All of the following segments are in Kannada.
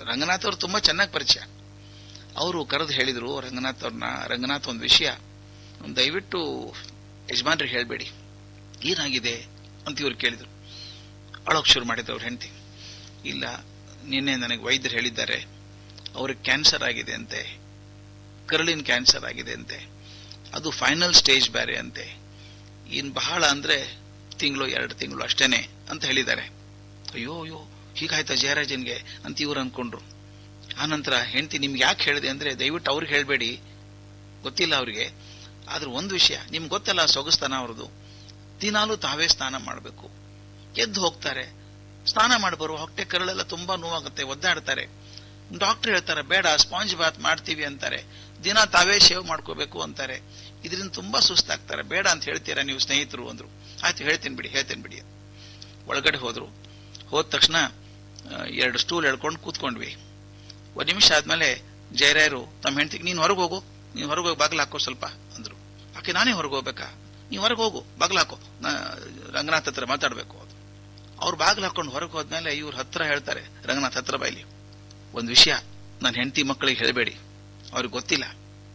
ರಂಗನಾಥ್ ಅವರು ತುಂಬಾ ಚೆನ್ನಾಗಿ ಪರಿಚಯ ಅವರು ಕರೆದು ಹೇಳಿದ್ರು ರಂಗನಾಥ್ ಅವ್ರನ್ನ ರಂಗನಾಥ್ ಒಂದು ವಿಷಯ ದಯವಿಟ್ಟು ಯಜಮಾನ್ರಿಗೆ ಹೇಳಬೇಡಿ ಏನಾಗಿದೆ ಅಂತ ಇವ್ರು ಕೇಳಿದ್ರು ಅಳೋಕ್ ಶುರು ಮಾಡಿದ್ರು ಅವ್ರ ಹೆಂಡತಿ ಇಲ್ಲ ನಿನ್ನೆ ನನಗೆ ವೈದ್ಯರು ಹೇಳಿದ್ದಾರೆ ಅವ್ರಿಗೆ ಕ್ಯಾನ್ಸರ್ ಆಗಿದೆ ಅಂತೆ ಕರಳಿನ ಕ್ಯಾನ್ಸರ್ ಆಗಿದೆ ಅಂತೆ ಅದು ಫೈನಲ್ ಸ್ಟೇಜ್ ಬೇರೆ ಅಂತೆ ಇನ್ ಬಹಳ ಅಂದ್ರೆ ತಿಂಗಳು ಎರಡು ತಿಂಗಳು ಅಷ್ಟೇನೆ ಅಂತ ಹೇಳಿದ್ದಾರೆ ಅಯ್ಯೋ ಅಯ್ಯೋ ಹೀಗಾಯ್ತಾ ಜಯರಾಜನ್ಗೆ ಅಂತ ಇವ್ರು ಅನ್ಕೊಂಡ್ರು ಆನಂತರ ಹೆಂಡತಿ ನಿಮ್ಗೆ ಯಾಕೆ ಹೇಳಿದೆ ಅಂದ್ರೆ ದಯವಿಟ್ಟು ಅವ್ರಿಗೆ ಹೇಳಬೇಡಿ ಗೊತ್ತಿಲ್ಲ ಅವ್ರಿಗೆ ಆದ್ರೆ ಒಂದು ವಿಷಯ ನಿಮ್ಗೆ ಗೊತ್ತಲ್ಲ ಸೊಗಸ್ತಾನ ಅವ್ರದ್ದು ದಿನಾಲೂ ತಾವೇ ಸ್ನಾನ ಮಾಡಬೇಕು ಎದ್ದು ಹೋಗ್ತಾರೆ ಸ್ನಾನ ಮಾಡಿ ಬರುವ ಹೊಟ್ಟೆ ಕರಳೆಲ್ಲ ತುಂಬಾ ನೋವಾಗುತ್ತೆ ಒದ್ದಾಡ್ತಾರೆ ಡಾಕ್ಟರ್ ಹೇಳ್ತಾರೆ ಬೇಡ ಸ್ಪಾಂಜ್ ಬಾತ್ ಮಾಡ್ತೀವಿ ಅಂತಾರೆ ದಿನ ತಾವೇ ಶೇವ್ ಮಾಡ್ಕೋಬೇಕು ಅಂತಾರೆ ಇದರಿಂದ ತುಂಬಾ ಸುಸ್ತಾಗ್ತಾರೆ ಬೇಡ ಅಂತ ಹೇಳ್ತೀರಾ ನೀವು ಸ್ನೇಹಿತರು ಅಂದ್ರು ಆಯ್ತು ಹೇಳ್ತೀನಿ ಬಿಡಿ ಹೇಳ್ತೀನಿ ಬಿಡಿ ಒಳಗಡೆ ಹೋದ್ರು ಹೋದ ತಕ್ಷಣ ಆ, ಎರಡು ಸ್ಟೂಲ್ ಎಳ್ಕೊಂಡು ಕೂತ್ಕೊಂಡ್ವಿ ಒಂದ್ ನಿಮಿಷ ಆದ್ಮೇಲೆ ಜಯರಾಯರು ತಮ್ಮ ಹೆಂಡತಿಗೆ ನೀನ್ ಹೊರಗೆ ಹೋಗು ನೀನ್ ಹೊರಗೆ ಹೋಗಿ ಬಾಗಿಲು ಹಾಕೋ ಸ್ವಲ್ಪ ಅಂದ್ರು ಆಕೆ ನಾನೇ ಹೊರಗೆ ಹೋಗ್ಬೇಕಾ ನೀವ್ ಹೊರಗೆ ಹೋಗು ಬಾಗಿಲು ಹಾಕೋ ನಾ ರಂಗನಾಥ್ ಹತ್ರ ಮಾತಾಡ್ಬೇಕು ಅದು ಅವ್ರು ಬಾಗಿಲು ಹಾಕೊಂಡು ಹೊರಗೆ ಹೋದ್ಮೇಲೆ ಇವ್ರ ಹತ್ರ ಹೇಳ್ತಾರೆ ರಂಗನಾಥ್ ಹತ್ರ ಬೈಲಿ ಒಂದು ವಿಷಯ ನನ್ನ ಹೆಂಡತಿ ಮಕ್ಕಳಿಗೆ ಹೇಳಬೇಡಿ ಅವ್ರಿಗೆ ಗೊತ್ತಿಲ್ಲ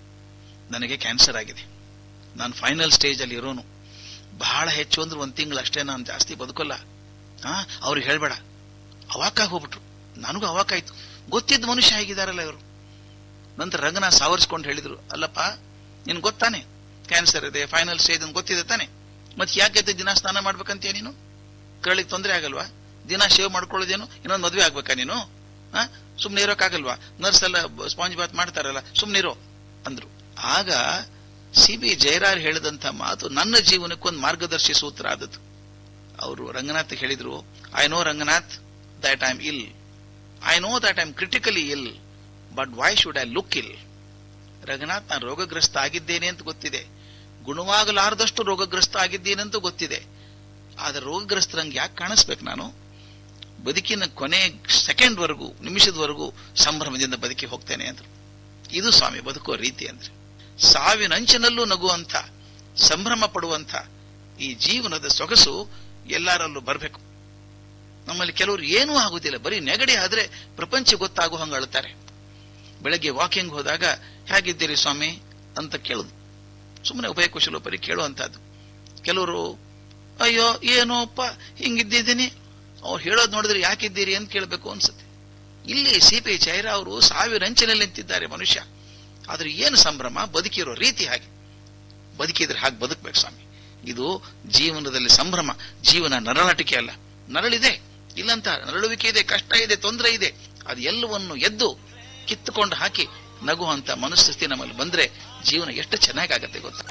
ನನಗೆ ಕ್ಯಾನ್ಸರ್ ಆಗಿದೆ ನಾನು ಫೈನಲ್ ಸ್ಟೇಜ್ ಅಲ್ಲಿ ಇರೋನು ಬಹಳ ಹೆಚ್ಚು ಅಂದ್ರೆ ಒಂದು ತಿಂಗಳು ಅಷ್ಟೇ ನಾನು ಜಾಸ್ತಿ ಬದುಕಲ್ಲ ಹಾ ಅವ್ರಿಗೆ ಹೇಳ್ಬೇಡ ಅವಾಕಾಗಿ ಹೋಗ್ಬಿಟ್ರು ನನಗೂ ಅವಾಕಾಯ್ತು ಗೊತ್ತಿದ್ದ ಮನುಷ್ಯ ಹೇಗಿದಾರಲ್ಲ ಇವರು ನಂತರ ರಂಗನಾಥ್ ಸಾವರ್ಸ್ಕೊಂಡು ಹೇಳಿದ್ರು ಅಲ್ಲಪ್ಪ ನಿನ್ ಗೊತ್ತಾನೆ ಕ್ಯಾನ್ಸರ್ ಇದೆ ಫೈನಲ್ ಸ್ಟೇಜ್ ಅಂತ ಗೊತ್ತಿದೆ ತಾನೆ ಮತ್ತೆ ಯಾಕೆ ದಿನ ಸ್ನಾನ ಮಾಡ್ಬೇಕಂತೀಯ ನೀನು ಕರಳಿಗೆ ತೊಂದರೆ ಆಗಲ್ವಾ ದಿನ ಶೇವ್ ಮಾಡ್ಕೊಳ್ಳೋದೇನು ಇನ್ನೊಂದು ಮದ್ವೆ ಆಗ್ಬೇಕಾ ನೀನು ಹಾ ಸುಮ್ನೆ ಇರೋಕ್ಕಾಗಲ್ವಾ ನರ್ಸ್ ಎಲ್ಲ ಸ್ಪಾಂಜ್ ಬಾತ್ ಮಾಡ್ತಾರಲ್ಲ ಸುಮ್ನೆ ಇರೋ ಅಂದ್ರು ಆಗ ಸಿ ಬಿ ಜಯರಾರ್ ಹೇಳಿದಂತ ಮಾತು ನನ್ನ ಜೀವನಕ್ಕೊಂದು ಮಾರ್ಗದರ್ಶಿ ಸೂತ್ರ ಆದದ್ದು ಅವರು ರಂಗನಾಥ್ ಹೇಳಿದ್ರು I know Ranganath that I am ill I know that I am critically ill but why should I look ill Ranganath ನಾನು ರೋಗಗ್ರಸ್ತ ಆಗಿದ್ದೇನೆ ಅಂತ ಗೊತ್ತಿದೆ ಗುಣವಾಗಲಾರದಷ್ಟು ರೋಗಗ್ರಸ್ತ ಆಗಿದ್ದೇನೆ ಅಂತ ಗೊತ್ತಿದೆ ಆದ್ರೆ ರೋಗಗ್ರಸ್ತರಂಗೆ ಯಾಕೆ ಕಾಣಿಸ್ಬೇಕು ನಾನು ಬದುಕಿನ ಕೊನೆ ಸೆಕೆಂಡ್ ವರೆಗೂ ನಿಮಿಷದವರೆಗೂ ಸಂಭ್ರಮದಿಂದ ಬದುಕಿ ಹೋಗ್ತೇನೆ ಅಂದ್ರು ಇದು ಸ್ವಾಮಿ ಬದುಕುವ ರೀತಿ ಅಂದ್ರೆ ಸಾವಿನ ಅಂಚಿನಲ್ಲೂ ನಗುವಂತ ಸಂಭ್ರಮ ಪಡುವಂತ ಈ ಜೀವನದ ಸೊಗಸು ಎಲ್ಲರಲ್ಲೂ ಬರಬೇಕು ನಮ್ಮಲ್ಲಿ ಕೆಲವರು ಏನೂ ಆಗುದಿಲ್ಲ ಬರೀ ನೆಗಡಿ ಆದ್ರೆ ಪ್ರಪಂಚ ಗೊತ್ತಾಗೋ ಹಂಗ ಅಳ್ತಾರೆ ಬೆಳಗ್ಗೆ ವಾಕಿಂಗ್ ಹೋದಾಗ ಹೇಗಿದ್ದೀರಿ ಸ್ವಾಮಿ ಅಂತ ಕೇಳುದು ಸುಮ್ಮನೆ ಉಭಯ ಕುಶಲೋಪರಿ ಕೇಳುವಂತಹದ್ದು ಕೆಲವರು ಅಯ್ಯೋ ಏನೋಪ್ಪ ಹಿಂಗಿದ್ದಿದ್ದೀನಿ ಅವ್ರು ಹೇಳೋದು ನೋಡಿದ್ರೆ ಯಾಕಿದ್ದೀರಿ ಅಂತ ಕೇಳಬೇಕು ಅನ್ಸುತ್ತೆ ಇಲ್ಲಿ ಸಿ ಪಿ ಚೈರ ಅವರು ಸಾವಿರ ಅಂಚಿನಲ್ಲಿ ನಿಂತಿದ್ದಾರೆ ಮನುಷ್ಯ ಆದ್ರೆ ಏನು ಸಂಭ್ರಮ ಬದುಕಿರೋ ರೀತಿ ಹಾಗೆ ಬದುಕಿದ್ರೆ ಹಾಗೆ ಬದುಕ್ಬೇಕು ಸ್ವಾಮಿ ಇದು ಜೀವನದಲ್ಲಿ ಸಂಭ್ರಮ ಜೀವನ ನರಳಟಿಕೆ ಅಲ್ಲ ನರಳಿದೆ ಇಲ್ಲಂತ ನರಳುವಿಕೆ ಇದೆ ಕಷ್ಟ ಇದೆ ತೊಂದರೆ ಇದೆ ಅದು ಎಲ್ಲವನ್ನು ಎದ್ದು ಕಿತ್ತುಕೊಂಡು ಹಾಕಿ ನಗುವಂತ ಮನಸ್ಥಿತಿ ನಮ್ಮಲ್ಲಿ ಬಂದ್ರೆ ಜೀವನ ಎಷ್ಟು ಚೆನ್ನಾಗಾಗತ್ತೆ ಗೊತ್ತಾ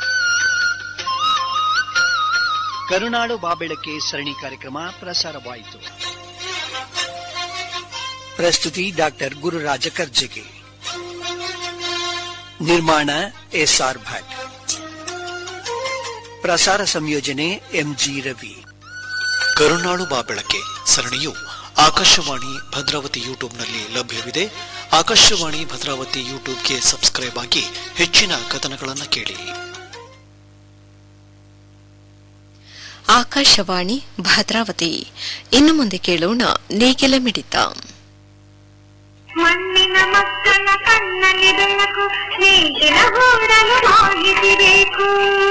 ಕರುನಾಡು ಬಾಬೆಳಕೆ ಸರಣಿ ಕಾರ್ಯಕ್ರಮ ಪ್ರಸಾರವಾಯಿತು ಪ್ರಸ್ತುತಿ ಡಾಕ್ಟರ್ ಗುರುರಾಜ ಕರ್ಜಗಿ ನಿರ್ಮಾಣ ಎಸ್ಆರ್ ಭಟ್ ಪ್ರಸಾರ ಸಂಯೋಜನೆ ಎಂಜಿ ರವಿ ಕರುನಾಳು ಬಾಬೆಳಕೆ ಸರಣಿಯು ಆಕಾಶವಾಣಿ ಭದ್ರಾವತಿ ಯೂಟ್ಯೂಬ್ನಲ್ಲಿ ಲಭ್ಯವಿದೆ ಆಕಾಶವಾಣಿ ಭದ್ರಾವತಿ ಯೂಟ್ಯೂಬ್ಗೆ ಸಬ್ಸ್ಕ್ರೈಬ್ ಆಗಿ ಹೆಚ್ಚಿನ ಕಥನಗಳನ್ನು ಕೇಳಿ ಆಕಾಶವಾಣಿ ಭದ್ರಾವತಿ ಇನ್ನು ಮುಂದೆ ಕೇಳೋಣ ನೇಗಿಲ ಮಿಡಿತ ಮಣ್ಣಿನ ಮಕ್ಕಳ ಕಣ್ಣಲ್ಲಿ ಬೆಳಕು ನೇಗಿಲ ಹೂಡಲು ಹೋಗಿಸಿಬೇಕು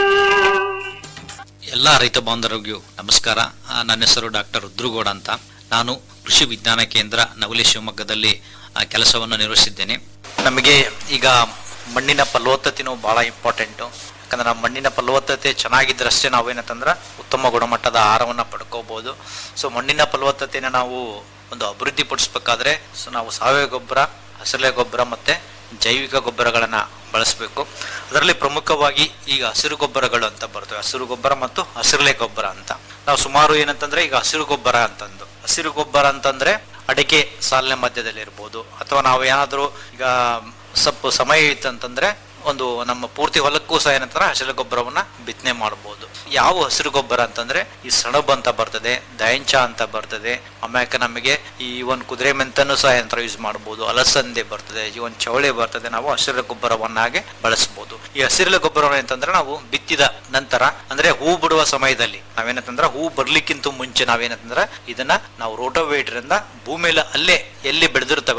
ಎಲ್ಲ ರೈತ ಬಾಂಧವರಿಗೂ ನಮಸ್ಕಾರ ಆ, ನನ್ನ ಹೆಸರು ಡಾಕ್ಟರ್ ರುದ್ರುಗೌಡ ಅಂತ ನಾನು ಕೃಷಿ ವಿಜ್ಞಾನ ಕೇಂದ್ರ ನವಲಿ ಶಿವಮೊಗ್ಗದಲ್ಲಿ ಆ, ಕೆಲಸವನ್ನು ನಿರ್ವಹಿಸಿದ್ದೇನೆ ನಮಗೆ ಈಗ ಮಣ್ಣಿನ ಫಲವತ್ತತೆನೂ ಬಹಳ ಇಂಪಾರ್ಟೆಂಟು ಯಾಕಂದ್ರೆ ನಮ್ಮ ಮಣ್ಣಿನ ಫಲವತ್ತತೆ ಚೆನ್ನಾಗಿದ್ದರಷ್ಟೇ ನಾವೇನಂತಂದ್ರೆ ಉತ್ತಮ ಗುಣಮಟ್ಟದ ಆಹಾರವನ್ನು ಪಡ್ಕೋಬಹುದು ಸೊ ಮಣ್ಣಿನ ಫಲವತ್ತತೆನ ನಾವು ಒಂದು ಅಭಿವೃದ್ಧಿ ಪಡಿಸ್ಬೇಕಾದ್ರೆ ಸೊ ನಾವು ಸಾವಯವ ಗೊಬ್ಬರ ಹಸಿರೆಲೆ ಗೊಬ್ಬರ ಮತ್ತೆ ಜೈವಿಕ ಗೊಬ್ಬರಗಳನ್ನ ಬಳಸಬೇಕು ಅದರಲ್ಲಿ ಪ್ರಮುಖವಾಗಿ ಈಗ ಹಸಿರು ಗೊಬ್ಬರಗಳು ಅಂತ ಬರ್ತವೆ ಹಸಿರು ಗೊಬ್ಬರ ಮತ್ತು ಹಸಿರೆಲೆ ಗೊಬ್ಬರ ಅಂತ ನಾವು ಸುಮಾರು ಏನಂತಂದ್ರೆ ಈಗ ಹಸಿರು ಗೊಬ್ಬರ ಅಂತಂದು ಹಸಿರು ಗೊಬ್ಬರ ಅಂತಂದ್ರೆ ಅಡಿಕೆ ಸಾಲಿನ ಮಧ್ಯದಲ್ಲಿ ಇರ್ಬೋದು ಅಥವಾ ನಾವು ಏನಾದರೂ ಈಗ ಸ್ವಲ್ಪ ಸಮಯ ಇತ್ತಂತಂದ್ರೆ ಒಂದು ನಮ್ಮ ಪೂರ್ತಿ ಹೊಲಕ್ಕೂ ಸಹ ಏನಂತಾರೆ ಹಸಿರು ಗೊಬ್ಬರವನ್ನ ಬಿತ್ತನೆ ಮಾಡಬಹುದು ಯಾವ ಹಸಿರು ಗೊಬ್ಬರ ಅಂತಂದ್ರೆ ಈ ಸಣಬ್ ಅಂತ ಬರ್ತದೆ ದಯಂಚ ಅಂತ ಬರ್ತದೆ ಆಮ್ಯಾಕೆ ನಮಗೆ ಈ ಒಂದು ಕುದುರೆ ಮೆಂತನ್ನು ಸಹ ಯಂತ್ರ ಯೂಸ್ ಮಾಡಬಹುದು ಅಲಸಂದೆ ಬರ್ತದೆ ಈ ಒಂದು ಚವಳಿ ಬರ್ತದೆ ನಾವು ಹಸಿರು ಗೊಬ್ಬರವನ್ನಾಗಿ ಬಳಸಬಹುದು ಈ ಹಸಿರೆಲೆ ಗೊಬ್ಬರವನ್ನು ಅಂತಂದ್ರೆ ನಾವು ಬಿತ್ತಿದ ನಂತರ ಅಂದ್ರೆ ಹೂ ಬಿಡುವ ಸಮಯದಲ್ಲಿ ನಾವೇನಂತಂದ್ರೆ ಹೂ ಬರ್ಲಿಕ್ಕಿಂತ ಮುಂಚೆ ನಾವೇನಂತಂದ್ರೆ ಇದನ್ನ ನಾವು ರೋಟೋವೇಟರ್ ಇಂದ ಭೂಮಿಯಲ್ಲಿ ಅಲ್ಲೇ ಎಲ್ಲಿ ಬೆಳೆದಿರ್ತವೆ